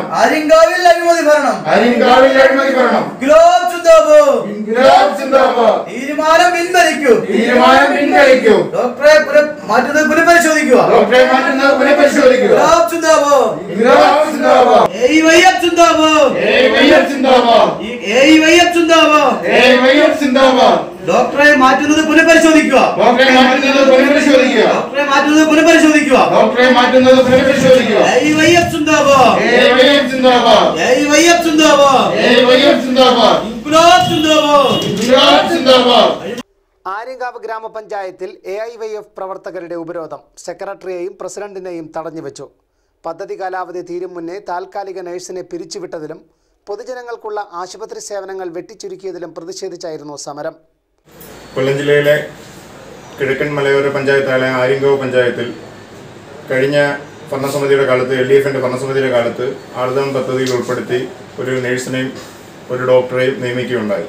ആര്യങ്കാവിൽ അഴിമതി ഭരണം അരിങ്കാവിൽ അഴിമതി ഭരണം ഗുലാബ് ചുന്ദാബോ ഇൻക്ലാബ് സിന്ദാബാദ് തീരുമാനം പിൻവലിക്കൂ തീരുമാനം പിൻവലിക്കൂ ഡോക്ടറെ പുന- മാറ്റുന്നത് പുനഃപരിശോധിക്കുക ഡോക്ടറെ മാറ്റുന്നത് പുനഃപരിശോധിക്കുക ഗുലാബ് ചുന്ദാബോ ഇൻക്ലാബ് സിന്ദാബാദ് ഏയ് വയ്യബ് ചുന്ദാബോ ഏയ് വയ്യബ് സിന്ദാബാദ് ഏയ് വയ്യബ് ചുന്ദാബോ ഏയ് വയ്യബ് സിന്ദാബാദ് ഡോക്ടറെ മാറ്റുന്നത് പുനഃപരിശോധിക്കുക ഡോക്ടറെ മാറ്റുന്നത് പുനഃപരിശോധിക്കുക ഡോക്ടറെ മാറ്റുന്നത് പുനഃപരിശോധിക്കുക ഡോക്ടറെ മാറ്റുന്നത് പുനഃപരിശോധിക്കുക ഏയ് വയ്യബ് ചുന്ദാബോ ഏയ് വയ്യബ് സിന്ദാബാദ് ഏയ് വയ്യബ് ചുന്ദാബോ ഏയ് വയ്യബ് സിന്ദാബാദ് ഇൻകുലാബ് ചുന്ദാബോ ഇൻക്ലാബ് സിന്ദാബാദ് ആര്യങ്കാവ് ഗ്രാമപഞ്ചായത്തിൽ എ ഐ വൈ എഫ് പ്രവർത്തകരുടെ ഉപരോധം സെക്രട്ടറിയെയും പ്രസിഡന്റിനെയും തടഞ്ഞുവെച്ചു പദ്ധതി കാലാവധി തീരും മുന്നേ താൽക്കാലിക നഴ്സിനെ പിരിച്ചുവിട്ടതിലും പൊതുജനങ്ങൾക്കുള്ള ആശുപത്രി സേവനങ്ങൾ വെട്ടിച്ചുരുക്കിയതിലും പ്രതിഷേധിച്ചായിരുന്നു സമരം കൊല്ലം ജില്ലയിലെ കിഴക്കൻ മലയോര പഞ്ചായത്തായ ആര്യങ്കാവ് പഞ്ചായത്തിൽ കഴിഞ്ഞ ഭരണസമിതിയുടെ കാലത്ത് എൽ ഡി എഫിൻ്റെ ഭരണസമിതിയുടെ കാലത്ത് ആർദ്രം പദ്ധതിയിൽ ഉൾപ്പെടുത്തി ഒരു നഴ്സിനെയും ഒരു ഡോക്ടറെയും നിയമിക്കുകയുണ്ടായി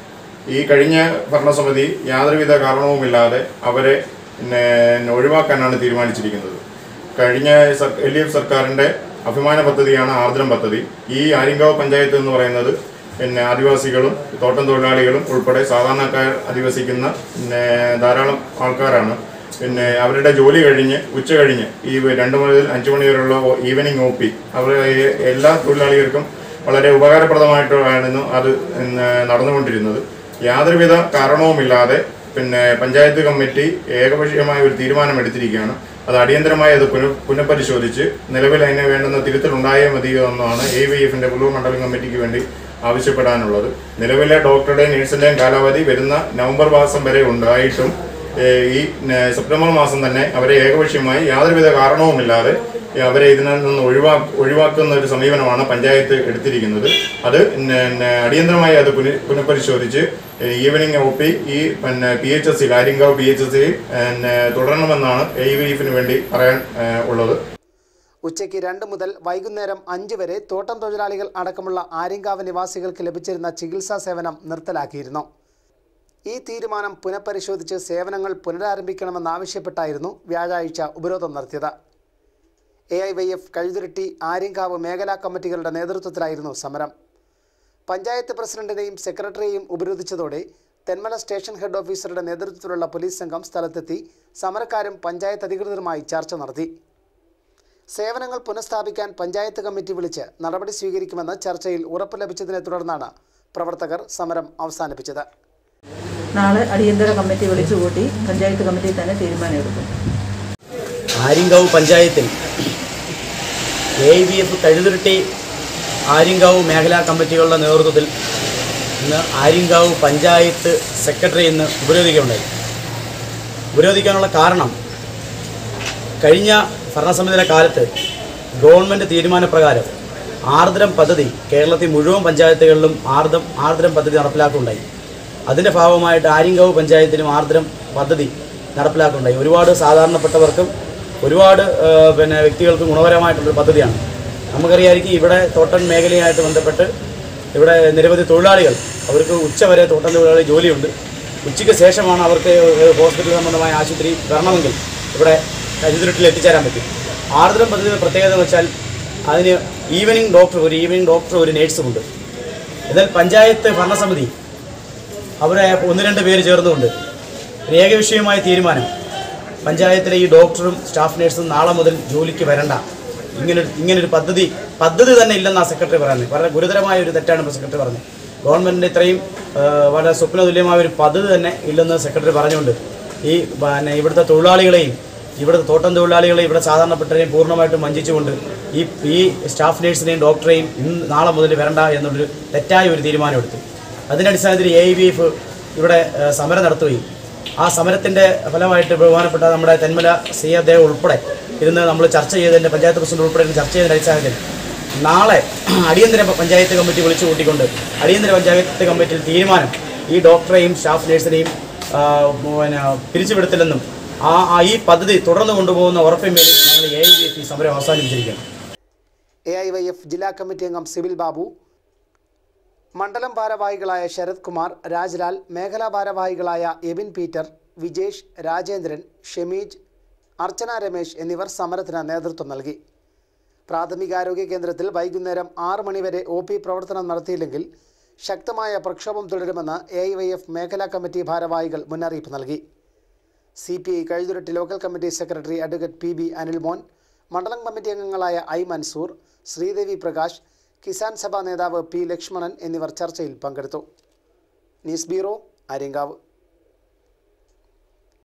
ഈ കഴിഞ്ഞ ഭരണസമിതി യാതൊരുവിധ കാരണവുമില്ലാതെ അവരെ പിന്നെ ഒഴിവാക്കാനാണ് തീരുമാനിച്ചിരിക്കുന്നത് കഴിഞ്ഞ എൽ ഡി എഫ് സർക്കാരിൻ്റെ അഭിമാന പദ്ധതിയാണ് ആർദ്രം പദ്ധതി ഈ ആര്യങ്കാവ് പഞ്ചായത്ത് എന്ന് പറയുന്നത് പിന്നെ ആദിവാസികളും തോട്ടം തൊഴിലാളികളും ഉൾപ്പെടെ സാധാരണക്കാർ അധിവസിക്കുന്ന പിന്നെ ധാരാളം ആൾക്കാരാണ് പിന്നെ അവരുടെ ജോലി കഴിഞ്ഞ് ഉച്ച കഴിഞ്ഞ് ഈ രണ്ട് മുതൽ അഞ്ച് മണി വരെയുള്ള ഈവനിങ് ഒ പി അവർ എല്ലാ തൊഴിലാളികൾക്കും വളരെ ഉപകാരപ്രദമായിട്ടായിരുന്നു അത് ഇന്ന് നടന്നുകൊണ്ടിരുന്നത് യാതൊരുവിധ കാരണവുമില്ലാതെ പിന്നെ പഞ്ചായത്ത് കമ്മിറ്റി ഏകപക്ഷീയമായ ഒരു തീരുമാനം എടുത്തിരിക്കുകയാണ് അത് അടിയന്തരമായി അത് പുന പുനഃപരിശോധിച്ച് നിലവിൽ അതിന് വേണ്ടുന്ന തിരുത്തലുണ്ടായേ മതിയോ എന്നാണ് എ വി എഫിന്റെ പുല്ലൂർ മണ്ഡലം കമ്മിറ്റിക്ക് വേണ്ടി ആവശ്യപ്പെടാനുള്ളത് നിലവിലെ ഡോക്ടറുടെയും നഴ്സിന്റെയും കാലാവധി വരുന്ന നവംബർ മാസം വരെ ഉണ്ടായിട്ടും ഏഹ് ഈ ന- സെപ്റ്റംബർ മാസം തന്നെ അവരെ ഏകപക്ഷീയമായി യാതൊരുവിധ കാരണവുമില്ലാതെ അവരെ ഇതിൽ നിന്ന് ഒഴിവാ ഒഴിവാക്കുന്ന ഒരു സമീപനമാണ് പഞ്ചായത്ത് എടുത്തിരിക്കുന്നത് അത് ന- ന- അടിയന്തരമായി അത് പുന പുനഃപരിശോധിച്ച് ഈവനിങ് ഒ പി ഈ പിന്നെ പി എച്ച് എസ് സിയിൽ ആര്യങ്കാവ് പി എച്ച് എസ് സിയിൽ തുടരണമെന്നാണ് എ വി എഫിന് വേണ്ടി പറയാൻ ഏഹ് ഉള്ളത് ഉച്ചയ്ക്ക് രണ്ട് മുതൽ വൈകുന്നേരം അഞ്ച് വരെ തോട്ടം തൊഴിലാളികൾ അടക്കമുള്ള ആര്യങ്കാവ് നിവാസികൾക്ക് ലഭിച്ചിരുന്ന ചികിത്സാ സേവനം നിർത്തലാക്കിയിരുന്നു ഈ തീരുമാനം പുനഃപരിശോധിച്ച് സേവനങ്ങൾ പുനരാരംഭിക്കണമെന്നാവശ്യപ്പെട്ടായിരുന്നു വ്യാഴാഴ്ച ഉപരോധം നടത്തിയത് A I Y F Kazhuthurutty Aryankavu മേഖലാ കമ്മിറ്റികളുടെ നേതൃത്വത്തിലായിരുന്നു സമരം പഞ്ചായത്ത് പ്രസിഡന്റിനെയും സെക്രട്ടറിയെയും ഉപരോധിച്ചതോടെ തെന്മല സ്റ്റേഷൻ ഹെഡ് ഓഫീസറുടെ നേതൃത്വത്തിലുള്ള പോലീസ് സംഘം സ്ഥലത്തെത്തി സമരക്കാരും പഞ്ചായത്ത് അധികൃതരുമായി ചർച്ച നടത്തി സേവനങ്ങൾ പുനഃസ്ഥാപിക്കാൻ പഞ്ചായത്ത് കമ്മിറ്റി വിളിച്ച് നടപടി സ്വീകരിക്കുമെന്ന് ചർച്ചയിൽ ഉറപ്പ് ലഭിച്ചതിനെ തുടർന്നാണ് പ്രവർത്തകർ സമരം അവസാനിപ്പിച്ചത് നാളെ അടിയന്തര കമ്മിറ്റി വിളിച്ചുകൂട്ടി പഞ്ചായത്ത് കമ്മിറ്റി തന്നെ തീരുമാനമെടുക്കും ആര്യങ്കാവ് പഞ്ചായത്തിൽ A V F Kazhuthurutty Aryankavu മേഖലാ കമ്മിറ്റികളുടെ നേതൃത്വത്തിൽ ഇന്ന് ആര്യങ്കാവ് പഞ്ചായത്ത് സെക്രട്ടറി ഇന്ന് ഉപരോധിക്കുകയുണ്ടായി ഉപരോധിക്കാനുള്ള കാരണം കഴിഞ്ഞ ഭരണസമിതിയുടെ കാലത്ത് ഗവൺമെൻറ് തീരുമാനപ്രകാരം ആർദ്രം പദ്ധതി കേരളത്തിൽ മുഴുവൻ പഞ്ചായത്തുകളിലും ആർദ്രം ആർദ്രം പദ്ധതി നടപ്പിലാക്കുകയുണ്ടായി അതിൻ്റെ ഭാഗമായിട്ട് ആര്യങ്കാവ് പഞ്ചായത്തിലും ആർദ്രം പദ്ധതി നടപ്പിലാക്കുകയുണ്ടായി ഒരുപാട് സാധാരണപ്പെട്ടവർക്കും ഒരുപാട് ആ, പിന്നെ വ്യക്തികൾക്കും ഗുണപരമായിട്ടുള്ളൊരു പദ്ധതിയാണ് നമുക്കറിയാമായിരിക്കും ഇവിടെ തോട്ടം മേഖലയായിട്ട് ബന്ധപ്പെട്ട് ഇവിടെ നിരവധി തൊഴിലാളികൾ അവർക്ക് ഉച്ചവരെ തോട്ടം തൊഴിലാളി ജോലിയുണ്ട് ഉച്ചയ്ക്ക് ശേഷമാണ് അവർക്ക് ഹോസ്പിറ്റൽ സംബന്ധമായ ആശുപത്രി വരണമെങ്കിൽ ഇവിടെ കരുതുരുട്ടിൽ എത്തിച്ചേരാൻ പറ്റും ആർദ്രം പദ്ധതിയുടെ പ്രത്യേകത എന്ന് വെച്ചാൽ അതിന് ഈവനിങ് ഡോക്ടർ ഒരു ഈവനിങ് ഡോക്ടർ ഒരു നേഴ്സുമുണ്ട് എന്നാൽ പഞ്ചായത്ത് ഭരണസമിതി അവരെ ഒന്ന് രണ്ട് പേര് ചേർന്നുകൊണ്ട് ഒരു ഏകവിഷയമായ തീരുമാനം പഞ്ചായത്തിലെ ഈ ഡോക്ടറും സ്റ്റാഫ് നേഴ്സും നാളെ മുതൽ ജോലിക്ക് വരണ്ട ഇങ്ങനൊരു ഇങ്ങനൊരു പദ്ധതി പദ്ധതി തന്നെ ഇല്ലെന്നാണ് സെക്രട്ടറി പറയുന്നത് വളരെ ഗുരുതരമായ ഒരു തെറ്റാണ് ഇപ്പോൾ സെക്രട്ടറി പറഞ്ഞത് ഗവൺമെൻറ്റിൻ്റെ ഇത്രയും ആ, വളരെ സ്വപ്നതുല്യമായ ഒരു പദ്ധതി തന്നെ ഇല്ലെന്ന് സെക്രട്ടറി പറഞ്ഞുകൊണ്ട് ഈ പിന്നെ ഇവിടുത്തെ തൊഴിലാളികളെയും ഇവിടുത്തെ തോട്ടം തൊഴിലാളികളെയും ഇവിടെ സാധാരണപ്പെട്ടവരെയും പൂർണ്ണമായിട്ടും വഞ്ചിച്ചുകൊണ്ട് ഈ ഈ സ്റ്റാഫ് നേഴ്സിനെയും ഡോക്ടറെയും ഇന്ന് നാളെ മുതൽ വരണ്ട എന്നുള്ളൊരു തെറ്റായ ഒരു തീരുമാനമെടുത്തു അതിൻ്റെ അടിസ്ഥാനത്തിൽ എ ഐ ബി എഫ് ഇവിടെ ആ, സമരം നടത്തുകയും ആ സമരത്തിൻ്റെ ഫലമായിട്ട് ബഹുമാനപ്പെട്ട നമ്മുടെ തെന്മല സി അദ്ദേഹം ഉൾപ്പെടെ ഇരുന്ന് നമ്മൾ ചർച്ച ചെയ്തതിൻ്റെ പഞ്ചായത്ത് പ്രസിഡന്റ് ഉൾപ്പെടെ ഇരുന്ന് ചർച്ച ചെയ്തതിൻ്റെ അടിസ്ഥാനത്തിൽ നാളെ അടിയന്തര പഞ്ചായത്ത് കമ്മിറ്റി വിളിച്ചു കൂട്ടിക്കൊണ്ട് അടിയന്തര പഞ്ചായത്ത് കമ്മിറ്റിയിൽ തീരുമാനം ഈ ഡോക്ടറെയും സ്റ്റാഫ് നേഴ്സിനെയും ആ, പിന്നെ പിരിച്ചുവിടത്തില്ലെന്നും ആ ആ ഈ പദ്ധതി തുടർന്ന് കൊണ്ടുപോകുന്ന ഉറപ്പിന്മേൽ ഞങ്ങൾ എ ഐ ബി എഫ് ഈ സമരം അവസാനിപ്പിച്ചിരിക്കുകയാണ് എ ഐ വൈ എഫ് ജില്ലാ കമ്മിറ്റി അംഗം സിബിൽ ബാബു മണ്ഡലം ഭാരവാഹികളായ ശരത് കുമാർ രാജ്ലാൽ മേഖലാ ഭാരവാഹികളായ എബിൻ പീറ്റർ വിജേഷ് രാജേന്ദ്രൻ ഷെമീജ് അർച്ചന രമേശ് എന്നിവർ സമരത്തിന് നേതൃത്വം നൽകി പ്രാഥമികാരോഗ്യ കേന്ദ്രത്തിൽ വൈകുന്നേരം ആറ് മണിവരെ ഒ പി പ്രവർത്തനം നടത്തിയില്ലെങ്കിൽ ശക്തമായ പ്രക്ഷോഭം തുടരുമെന്ന് എ ഐ വൈ എഫ് മേഖലാ കമ്മിറ്റി ഭാരവാഹികൾ മുന്നറിയിപ്പ് നൽകി C P I Kazhuthurutty local committee secretary advocate P B Anilmon മണ്ഡലം കമ്മിറ്റി അംഗങ്ങളായ ഐ മൻസൂർ ശ്രീദേവി പ്രകാശ് കിസാൻ സഭാ നേതാവ് പി ലക്ഷ്മണൻ എന്നിവർ ചർച്ചയിൽ പങ്കെടുത്തു ന്യൂസ് ബ്യൂറോ ആര്യങ്കാവ്